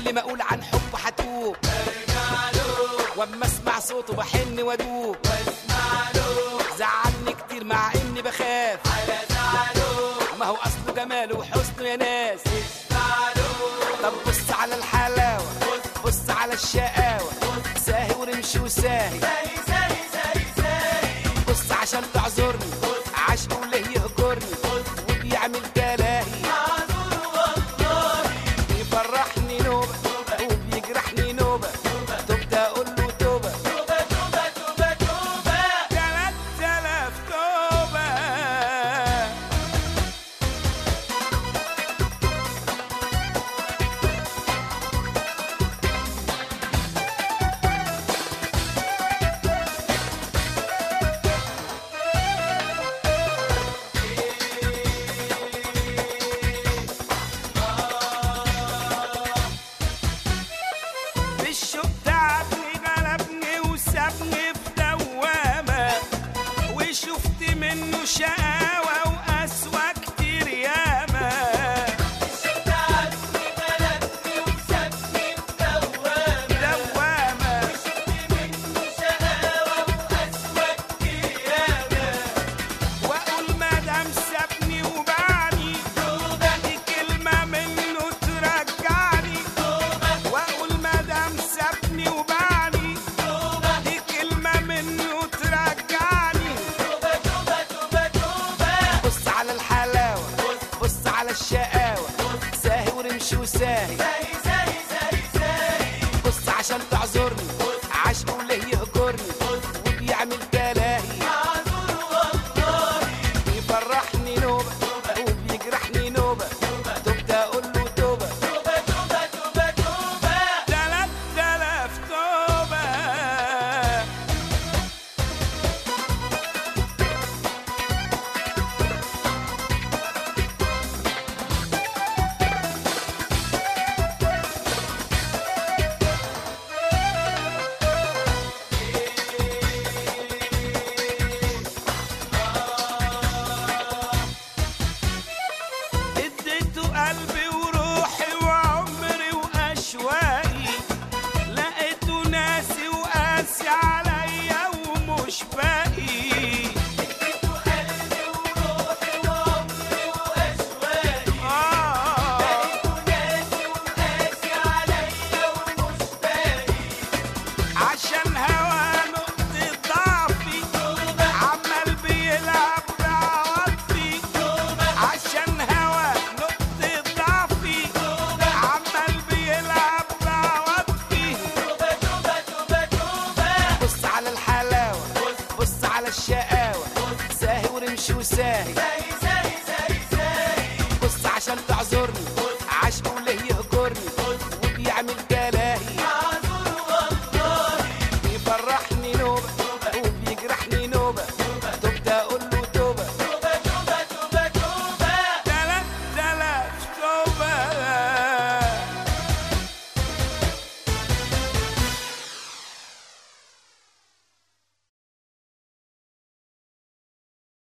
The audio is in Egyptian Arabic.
كل ما اقول عن حب هتوب واما اسمع صوته بحن وادوب زعلني كتير مع اني بخاف ما هو اصله جماله وحسنه يا ناس طب بص على الحلاوه بص على الشقاوه ساهي ورمشي وساهي بص عشان تعذرني عشقه ليه يهجرني وبيعمل تلاهي بيفرحني نوبة وبيجرحني نوبة تبت اقول له توبة تلات تلاف توبة بالشوق تعبني غلبني وسابني في دوامة وشفت منه شقاوة وقسوة كتير ياما دوامة واقول مادام سابني وبعني دي كلمة منه ترجعني واقول مادام سابني وبعني دي كلمة منه ترجعني بص على الحلاوة بص على الشقاوة ساهي ورمشي وساهي بص عشان تعذرني عشقه ليه يهجرني وبيعمل تلاهي بيفرحني نوبة وبيجرحني نوبة تبت اقول له توبة تلات تلاف توبة اديته قلبي وروحي وعمري واشواقي لقيته ناسي وقاسي عليا ومش باقي آه عشان هوا نقطة ضعفي عمال بيلعب بعواطفي عشان هوا نقطة ضعفي عمال بيلعب بعواطفي بص على الحلاوة بص على الشقاوة ساهي ورمشي وساهي